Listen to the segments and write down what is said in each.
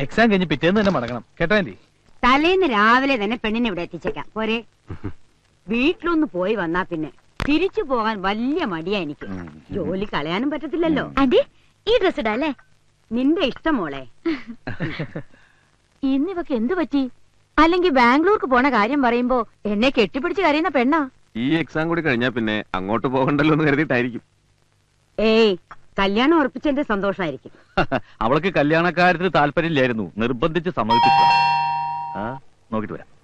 Exam കഴിഞ്ഞ് പിറ്റേന്ന് തന്നെ മടങ്ങണം കേട്ടോ ആന്റി തലേന്ന് രാവിലെ തന്നെ പെണ്ണിനെ ഇവിടെ എത്തിച്ചേക്കാം പോരെ വീട്ടിലൊന്ന് പോയി വന്നാ പിന്നെ തിരിച്ചു പോകാൻ വലിയ മടിയാ എനിക്ക് ജോലി കളയാനും പറ്റത്തില്ലല്ലോ ആന്റി ഈ ഡ്രസ് ഇടാ അല്ലേ നിന്റെ ഇഷ്ടം മോളെ ഇന്ന് ഇവക്ക് എന്തു പറ്റി അല്ലെങ്കിൽ ബാംഗ്ലൂർക്ക് പോണ കാര്യം പറയുമ്പോ എന്നെ കെട്ടിപ്പിടിച്ച് കരയുന്ന പെണ്ണാ ഈ എക്സാം കൂടി കഴിഞ്ഞാൽ പിന്നെ അങ്ങോട്ട് പോകണ്ടല്ലോ എന്ന് കരുതിയിട്ടായിരിക്കും ഏയ് കല്യാണം ഉറപ്പിച്ചതിന്റെ സന്തോഷമായിരിക്കും അവൾക്ക് കല്യാണക്കാര്യത്തിന് താല്പര്യമില്ലായിരുന്നു നിർബന്ധിച്ച് സമ്മതിപ്പിച്ചു ആ നോക്കിട്ട് വരാം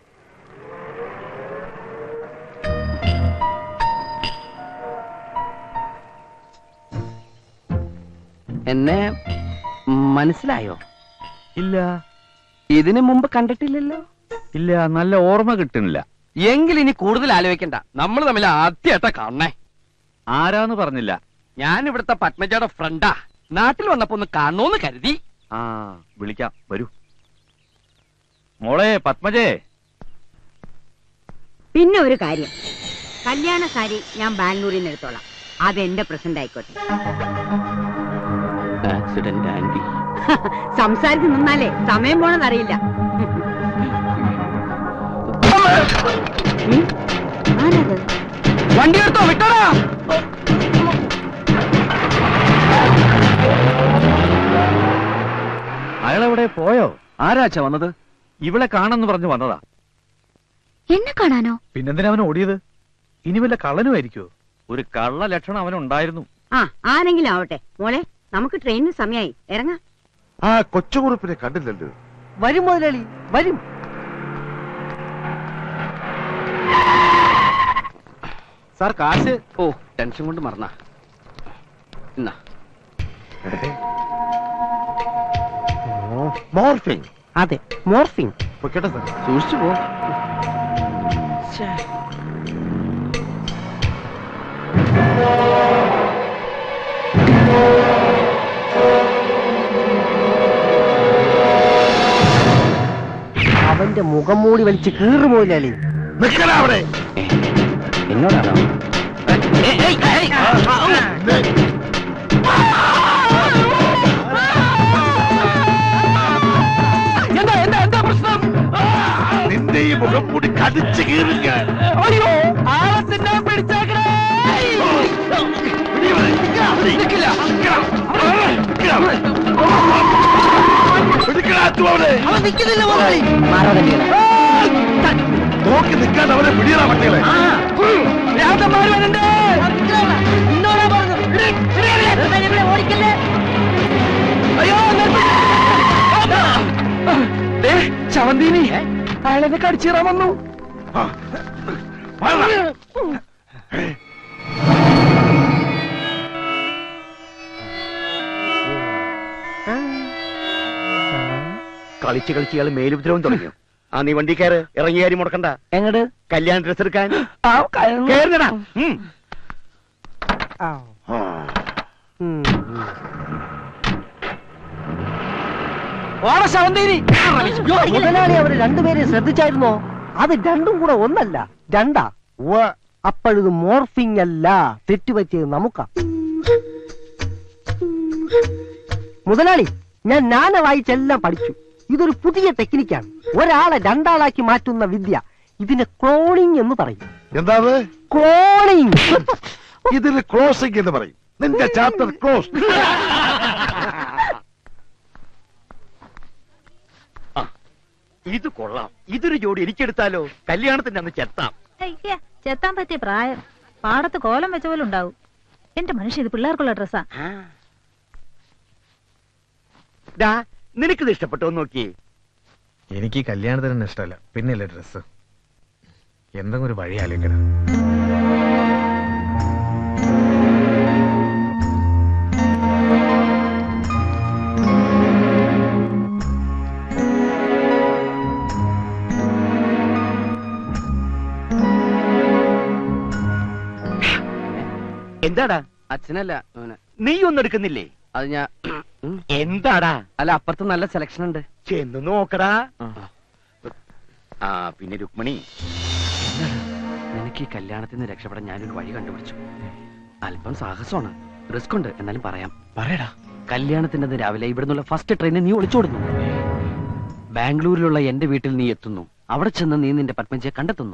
എന്നെ മനസ്സിലായോ ഇല്ല ഇതിനു മുമ്പ് കണ്ടിട്ടില്ലല്ലോ ഇല്ല നല്ല ഓർമ്മ കിട്ടുന്നില്ല എങ്കിൽ ഇനി കൂടുതൽ ആലോചിക്കണ്ട നമ്മൾ തമ്മിൽ ആദ്യമായിട്ടാ കാണണേ ആരാന്ന് പറഞ്ഞില്ല ഞാൻ ഇവിടുത്തെ പത്മജയുടെ ഫ്രണ്ടാ നാട്ടിൽ വന്നപ്പോ ഒന്ന് കാണണോന്ന് കരുതി ആ വിളിക്കാം വരൂ മോളെ പത്മജേ പിന്നെ ഒരു കാര്യം കല്യാണ സാരി ഞാൻ ബാംഗ്ലൂരിൽ നിന്ന് എടുത്തോളാം അത് എന്റെ പ്രസന്റ് ആയിക്കോട്ടെ ആക്സിഡന്റ് ആന്റി സംസാരിച്ച് നിന്നാലേ സമയം പോണതറിയില്ല ഉം? ആരത് വണ്ടി എടുത്തോ വിട്ടോടാ അയാളെവിടെ പോയോ ആരാച്ച വന്നത് ഇവളെ കാണാന്ന് പറഞ്ഞു വന്നതാ എന്നെ കാണാനോ പിന്നെന്തിനാ അവൻ ഓടിയത് ഇനി വല്ല കള്ളനുമായിരിക്കോ ഒരു കള്ള ലക്ഷണം അവനുണ്ടായിരുന്നു ആ ആരെങ്കിലും ആവട്ടെ മോളെ നമുക്ക് ട്രെയിനിന് സമയമായി ഇറങ്ങാം ആ കൊച്ചുകുറുപ്പിനെ കണ്ടില്ലല്ലോ വരും മുതലാളി വരും സാർ കാശ് ഓ ടെൻഷൻ കൊണ്ട് മറന്ന എന്നാ മോർഫിംഗ് അതെ മോർഫിംഗ് പൊയ്ക്കട്ടെ സാർ സൂക്ഷിച്ചു പോ അവന്റെ മുഖം മൂടി വലിച്ച് കീറു മുതലാളി നിക്കടാ അവിടെ എന്നോടാണോ എന്താ എന്താ എന്താ പ്രശ്നം നിന്റെ ഈ മുഖം കൂടി കടിച്ചു കീറി ഞാൻ അയ്യോ ആളത്തിന്നെ പിടിച്ചേക്കണേ നിൽക്കില്ല. അവൻ നിൽക്കുന്നില്ല മുതലാളി നോക്കി നിൽക്കാൻ അവനെ പിടിയറാ പട്ടികളെ രാജന്മാര് വരണ്ടേ നിന്നോടാ പറഞ്ഞു അയ്യോ നിർത്തി. ദേ, ശവന്തീനി അയാളെന്നെ കടിച്ചീറാൻ വന്നു ആ, വാടാ. കളിച്ച് കളിച്ച് ഇയാള് മേലുപദ്രവം തുടങ്ങിയോ ആ നീ വണ്ടി കയറ് ഇറങ്ങി കാര്യം മുടക്കണ്ട എങ്ങട് കല്യാണ ഡ്രസ് എടുക്കാൻ ആ കയറുന്നു. കേറുന്നടാ ഉം. ആ. ആ, ഉം. ഓട ശവന്തീനി മുതലാളി അവര് രണ്ടുപേരെ ശ്രദ്ധിച്ചായിരുന്നോ അത് രണ്ടും കൂടെ ഒന്നല്ല രണ്ടാ ഉവ്വ. അപ്പോഴിത് മോർഫിംഗ് അല്ല തെറ്റുപറ്റിയത് നമുക്കാ മുതലാളി ഞാൻ നാന വായിച്ചെല്ലാം പഠിച്ചു ഇതൊരു പുതിയ ടെക്നിക്കാണ് ഒരാളെ രണ്ടാളാക്കി മാറ്റുന്ന വിദ്യ ഇതിനെ ക്ലോണിംഗ് എന്ന് പറയും എന്താ അത് ക്ലോണിംഗ് ഇതിന് ക്ലോസിംഗ് എന്ന് പറയും നിന്റെ ചാപ്റ്റർ ക്ലോസ് ഇത് കൊള്ളാം ഇതൊരു ജോഡി എനിക്കെടുത്താലോ കല്യാണത്തിന്റെ അന്ന് ചെത്താം അയ്യ ചെത്താൻ പറ്റിയ പ്രായം പാടത്ത് കോലം വെച്ച പോലെ ഉണ്ടാവും എന്റെ മനുഷ്യ ഇത് പിള്ളേർക്കുള്ള ഡ്രസ്സാ ഡാ നിനക്കിത് ഇഷ്ടപ്പെട്ടോ എന്ന് നോക്കിയേ എനിക്ക് ഈ കല്യാണത്തിന് തന്നെ ഇഷ്ടമല്ല പിന്നെയല്ലേ ഡ്രസ്സ് എന്തെങ്കിലും ഒരു വഴി ആലോചിക്കണം എന്താടാ അച്ഛനല്ല നീ ഒന്നും എടുക്കുന്നില്ലേ അത് ഞാൻ എന്താടാ അല്ല അപ്പുറത്ത് നല്ല സെലക്ഷൻ ഉണ്ട് ചെന്ന് നോക്കടാ ആ പിന്നെ രുക്മണി നിനക്ക് ഈ കല്യാണത്തിൽ നിന്ന് രക്ഷപ്പെടാൻ ഞാനൊരു വഴി കണ്ടുപിടിച്ചു അല്പം സാഹസമാണ് റിസ്ക് ഉണ്ട് എന്നാലും പറയാം പറയടാ കല്യാണത്തിന്റെ അന്ന് രാവിലെ ഇവിടെ നിന്നുള്ള ഫസ്റ്റ് ട്രെയിനിൽ നീ ഒളിച്ചോടുന്നു ബാംഗ്ലൂരിലുള്ള എന്റെ വീട്ടിൽ നീ എത്തുന്നു അവിടെ ചെന്ന് നീ നിന്റെ പത്മജിയെ കണ്ടെത്തുന്നു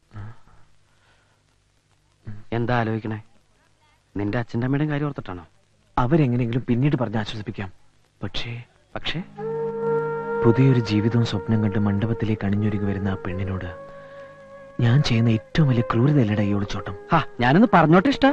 എന്താ ആലോചിക്കണേ നിന്റെ അച്ഛൻ്റെ അമ്മയുടെയും കാര്യം ഓർത്തിട്ടാണോ അവരെങ്ങനെയെങ്കിലും പിന്നീട് പറഞ്ഞ് ആശ്വസിപ്പിക്കാം പക്ഷേ പക്ഷേ പുതിയൊരു ജീവിതവും സ്വപ്നം കണ്ട് മണ്ഡപത്തിലേക്ക് അണിഞ്ഞൊരുങ്ങി വരുന്ന ആ പെണ്ണിനോട് ഞാൻ ചെയ്യുന്ന ഏറ്റവും വലിയ ക്രൂരതയല്ലട ഈ ഒളിച്ചോട്ടം ഹാ ഞാനൊന്ന് പറഞ്ഞോട്ടെ ഇഷ്ട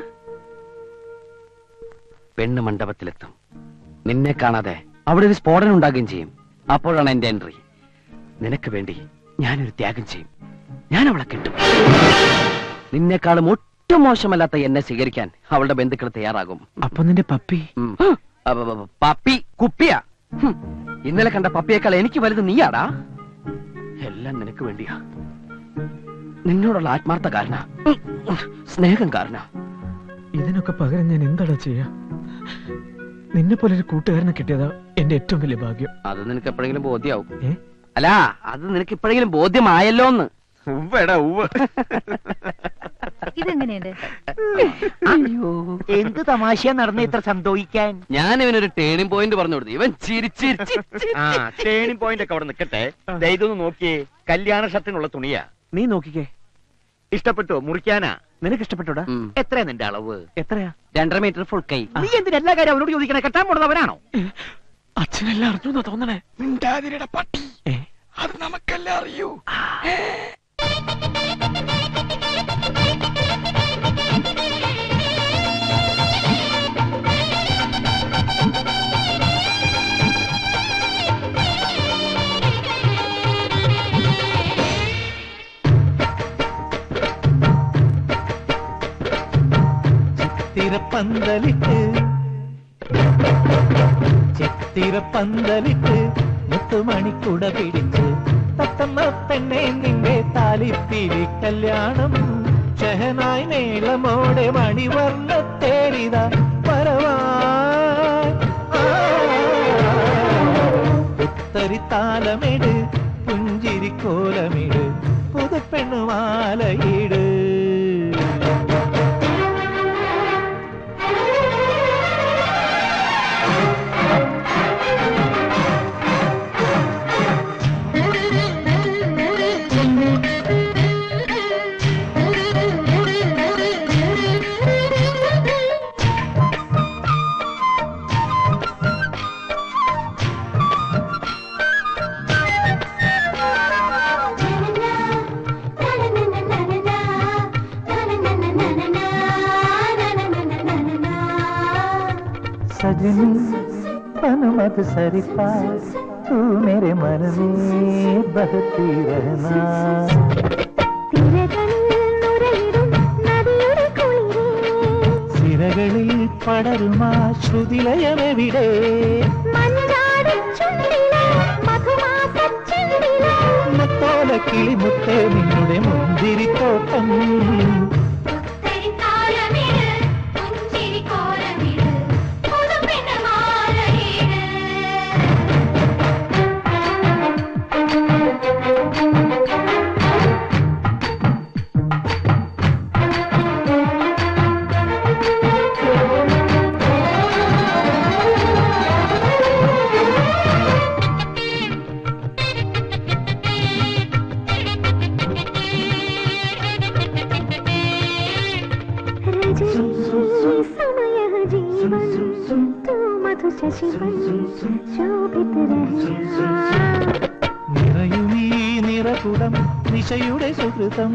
പെണ്ണ് മണ്ഡപത്തിലെത്തും നിന്നെ കാണാതെ അവിടെ ഒരു സ്ഫോടനം ഉണ്ടാകുകയും ചെയ്യും അപ്പോഴാണ് എന്റെ എൻട്രി നിനക്ക് വേണ്ടി ഞാനൊരു ത്യാഗം ചെയ്യും ഞാൻ അവളെ കിട്ടും നിന്നെക്കാളും ഒട്ടും മോശമല്ലാത്ത എന്നെ സ്വീകരിക്കാൻ അവളുടെ ബന്ധുക്കൾ തയ്യാറാകും അപ്പൊ നിന്റെ പപ്പി ഉം. അപ്പ, പ, പ, പപ്പി കുപ്പിയാ ഹും. ഇന്നലെ കണ്ട പപ്പിയേക്കാൾ എനിക്ക് വലുത് നീയാടാ എല്ലാം നിനക്ക് വേണ്ടിയാ നിന്നോടുള്ള ആത്മാർത്ഥ കാരണ സ്നേഹം കാരണ ഇതിനൊക്കെ പകരം ഞാൻ എന്താടാ ചെയ്യാ നിന്നെ പോലെ ഒരു കൂട്ടുകാരനെ കിട്ടിയതാ എന്റെ ഏറ്റവും വലിയ ഭാഗ്യം അത് നിനക്ക് എപ്പോഴെങ്കിലും ബോധ്യാവും ഏ? അല്ല അത് നിനക്ക് ഇപ്പോഴെങ്കിലും ബോധ്യമായല്ലോ എന്ന് ഉവ്വടാ ഉവ്വ് ഇതെങ്ങനെയുണ്ട് അയ്യോ എന്ത് തമാശയാ നടന്ന ഇത്ര സന്തോഷിക്കാൻ ഞാൻ ഇവനൊരു ടേണിംഗ് പോയിന്റ് പറഞ്ഞു കൊടുത്തു ഇവൻ ചിരിച്ചിരിച്ച് ആ ടേണിംഗ് പോയിന്റ് ഒക്കെ അവിടെ നിൽക്കട്ടെ ദേ ഇതൊന്ന് നോക്കിയേ കല്യാണ ഷർട്ടിനുള്ള തുണിയാ നീ നോക്കിക്കേ ഇഷ്ടപ്പെട്ടോ മുറിക്കാനാ നിനക്ക് ഇഷ്ടപ്പെട്ടോടാ ഉം. എത്രയാ നിന്റെ അളവ് എത്രയാ രണ്ടര മീറ്റർ ഫുൾ കൈ നീ എന്തിനാ എല്ലാ കാര്യം അവനോട് ചോദിക്കണേ കെട്ടാൻ പോണത് അവനാണോ അച്ഛനെല്ലാം അറിഞ്ഞു തോന്നണേ മിണ്ടാതിരിയുടെ പട്ടി ഏ അത് നമുക്കെല്ലാം അറിയൂ ചിത്തിരപ്പന്തലിട്ട് ചിത്തിരപ്പന്തലിട്ട് മുത്തുമണിക്കുട പിടിച്ച് തത്തമ്മ പെണ്ണെ നിന്റെ താലിപ്പിരി കല്യാണം ഷഹനായി മേളമോടെ മണിവർണ്ണ തേരിത പരവാൻ ഉത്തരിത്താലമിട് പുഞ്ചിരിക്കോലമിട് പുതുപ്പെണ്ണുമാലയിട് सजनी अनुमत सरिता तू मेरे मन में बहती रहना സിരകളിൽ പടരുമാ ശ്രുതിലയമെവിടെ മുത്തോല കിളിമുത്തേ നിന്നുടെ മുന്തിരിത്തോട്ടം നിറയുമീ നിറകുടം നിശയുടെ സുഹൃതം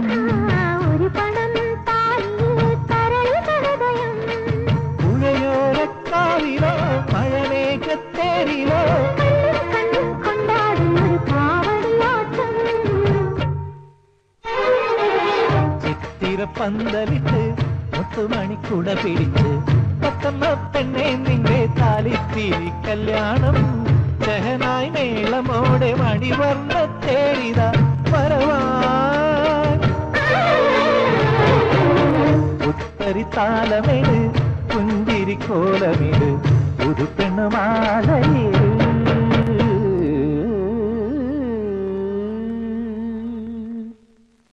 പുഴയോരക്കാവിലോ മഴമേഘത്തേരിലോ ചിത്തിരപ്പന്തലിട്ട് മുത്തുമണിക്കുട പിടിച്ച് പത്തമ്മ പെണ്ണെ നിന്റെ താലിത്തിരി കല്യാണം ചെഹനായി മേളമോടെ മണിവർണ്ണ തേരിത വരവാൻ ഉത്തരിത്താലമിട് പുഞ്ചിരിക്കോലമിട് പുതുപ്പെണ്ണുമാലയിട്